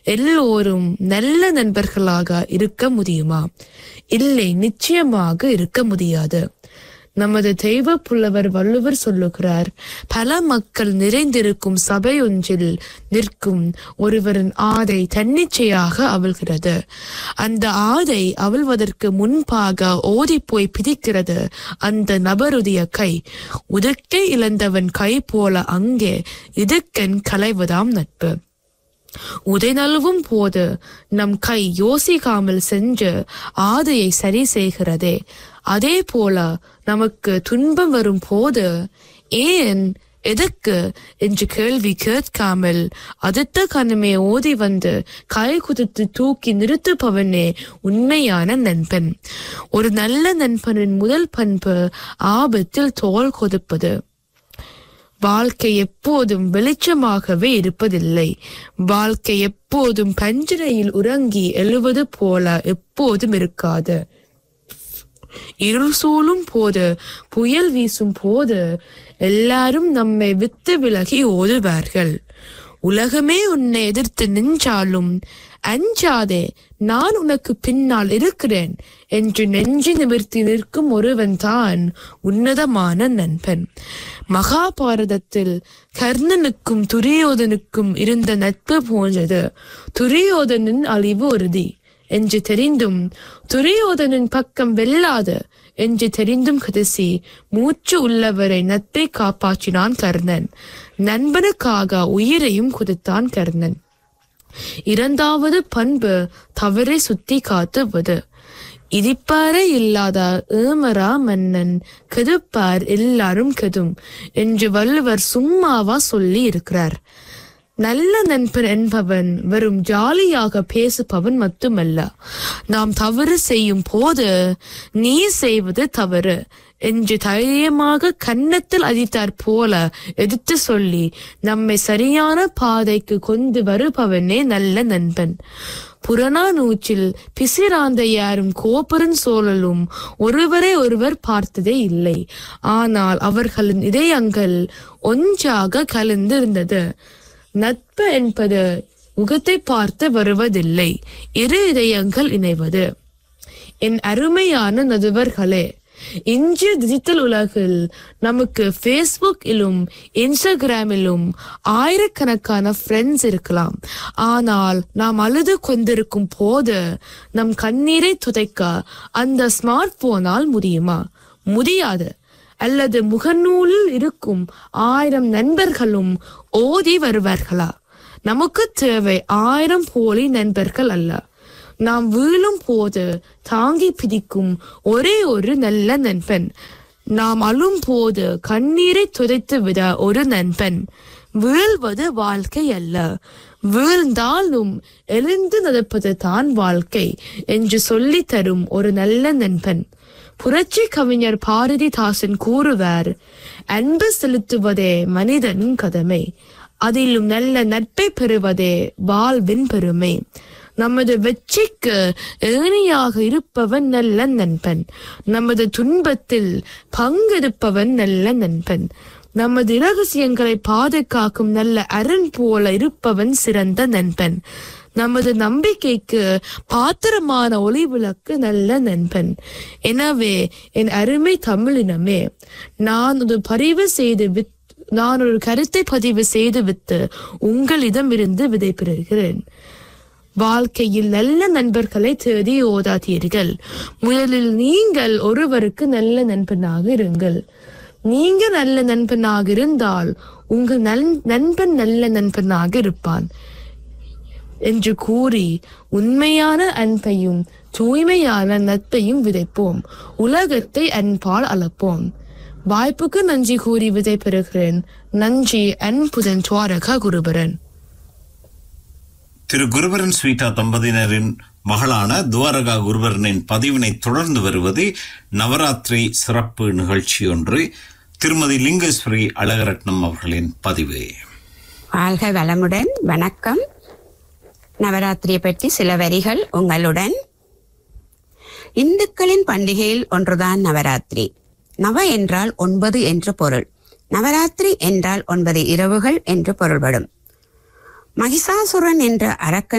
எல்லோரும் நல்ல நண்பர்களாக இருக்க முடியுமா இல்லை நிச்சயமாக இருக்க முடியாது நமது தெய்வ புலவர் வள்ளுவர் சொல்லுகிறார் பல மக்கள் நிறைந்திருக்கும் சபை ஒன்றில் நிற்கும் ஒருவரின் ஆடை தன்னிச்சையாக அவிழ்கிறது அந்த ஆடை அவிழ்வதற்கு முன்பாக ஓடிப்போய் பிடிக்கிறது அந்த நபருடைய கை உதக்கை இழந்தவன் கை போல அங்கே இதுக்கென் களைவதாம் நட்பு உதை நழுவும் போது நம் கை யோசிக்காமல் சென்று ஆதையை சரி செய்கிறதே அதே போல நமக்கு துன்பம் வரும் போது ஏன் எதற்கு என்று கேள்வி கேட்காமல் அடுத்த கணமே ஓதி வந்து கை குதித்து தூக்கி நிறுத்துபவனே உண்மையான நண்பன் ஒரு நல்ல நண்பனின் முதல் பண்பு ஆபத்தில் தோல் கொடுப்பது வாழ்க்கை எப்போதும் வெளிச்சமாகவே இருப்பதில்லை வாழ்க்கை எப்போதும் பஞ்சனையில் உறங்கி எழுவது போல எப்போதும் இருக்காது இருள் சூழும் போது புயல் வீசும் போது எல்லாரும் நம்மை வித்து விலகி ஓடுவார்கள் உலகமே உன்னை எதிர்த்து நின்றாலும் அஞ்சாதே நான் உனக்கு பின்னால் இருக்கிறேன் என்று நெஞ்சு நிமிர்த்தி நிற்கும் ஒருவன் தான் உன்னதமான நண்பன் மகாபாரதத்தில் கர்ணனுக்கும் துரியோதனுக்கும் இருந்த நட்பு போன்றது துரியோதனின் அழிவு உறுதி என்று தெரிந்தும் துரியோதனின் பக்கம் வெல்லாது என்று தெரிந்தும் கடைசி மூச்சு உள்ளவரை நட்பை காப்பாற்றினான் கர்ணன் நண்பனுக்காக உயிரையும் கொடுத்தான் கர்ணன் இரண்டாவது பண்பு தவறை சுத்தி காத்துவது இடிப்பாரே இல்லாத ஏமரா மன்னன் கெதுப்பார் எல்லாரும் கெதும் என்று வள்ளுவர் சும்மாவா சொல்லி இருக்கிறார் நல்ல நண்பன் என்பவன் வெறும் ஜாலியாக பேசுபவன் மட்டுமல்ல நாம் தவறு செய்யும் போது நீ செய்வது தவறு என்று தைரியமாக கன்னத்தில் அடித்தாற் போல எடுத்து சொல்லி நம்மை சரியான பாதைக்கு கொண்டு வருபவனே நல்ல நண்பன் புறநானூற்றில் பிசிராந்தையாரும் கோபுரன் சோழலும் ஒருவரை ஒருவர் பார்த்ததே இல்லை ஆனால் அவர்களின் இதயங்கள் ஒன்றாக கலந்து இருந்தது நட்பு என்பது முகத்தை பார்த்து வருவதில்லை இரு இதயங்கள் இணைவது என் அருமையான நடுவர்களே இன்று டிஜிட்டல் உலகில் நமக்கு ஃபேஸ்புக்கிலும் இன்ஸ்டாகிராமிலும் ஆயிரக்கணக்கான ஃப்ரெண்ட்ஸ் இருக்கலாம் ஆனால் நாம் அழுது கொண்டிருக்கும் போது நம் கண்ணீரை துதைக்க அந்த ஸ்மார்ட் போனால் முடியுமா முடியாது அல்லது முகநூலில் இருக்கும் ஆயிரம் நண்பர்களும் ஓதி வருவார்களா நமக்கு தேவை ஆயிரம் போலி நண்பர்கள் அல்ல நாம் வீழும் போது தாங்கி பிடிக்கும் ஒரே ஒரு நல்ல நண்பன் நாம் அழும் போது கண்ணீரை துடைத்து விட ஒரு நண்பன் வீழ்வது வாழ்க்கை அல்ல வீழ்ந்தாலும் எழுந்து நடப்பது தான் வாழ்க்கை என்று சொல்லித் தரும் ஒரு நல்ல நண்பன் புரட்சி கவிஞர் பாரதிதாசன் கூறுவார் அன்பு செலுத்துவதே மனிதனின் கடமை அதிலும் நல்ல நட்பை பெறுவதே வாழ்வின் பெருமை நமது வெற்றிக்கு ஏணியாக இருப்பவன் நல்ல நண்பன் நமது துன்பத்தில் பங்கெடுப்பவன் நல்ல நண்பன் நமது இரகசியங்களை பாதுகாக்கும் நல்ல அரண் போல இருப்பவன் சிறந்த நண்பன் நமது நம்பிக்கைக்கு பாத்திரமான ஒளி விளக்கு நல்ல நண்பன் எனவே என் அருமை தமிழினமே நான் ஒரு பதிவு செய்து வித் நான் ஒரு கருத்தை பதிவு செய்து விட்டு உங்களிடமிருந்து விடை பெறுகிறேன் வாழ்க்கையில் நல்ல நண்பர்களை தேடி ஓதாதீர்கள் முதலில் நீங்கள் ஒருவருக்கு நல்ல நண்பனாக இருங்கள் நீங்க நல்ல நண்பனாக இருந்தால் உங்கள் நல்- நண்பன் நல்ல நண்பனாக இருப்பான் என்று கூறி உண்மையான அன்பையும் தூய்மையான நட்பையும் விதைப்போம் உலகத்தை அன்பால் அளப்போம் வாய்ப்புக்கு நன்றி கூறி விதை பெறுகிறேன் நன்றி அன்புதன் துவாரக குருபரன் திரு குருபரன் ஸ்வீட்டா தம்பதியினரின் மகளான துவாரகா குருபரனின் பதிவினை தொடர்ந்து வருவது நவராத்திரி சிறப்பு நிகழ்ச்சி ஒன்று திருமதி லிங்கேஸ்வரி அழகரட்னம் அவர்களின் பதிவு வாழ்க வளமுடன் வணக்கம் நவராத்திரியை பற்றி சில வரிகள் உங்களுடன் இந்துக்களின் பண்டிகையில் ஒன்றுதான் நவராத்திரி நவ என்றால் ஒன்பது என்று பொருள் நவராத்திரி என்றால் ஒன்பது இரவுகள் என்று பொருள்படும் மகிஷாசுரன் என்ற அரக்கன்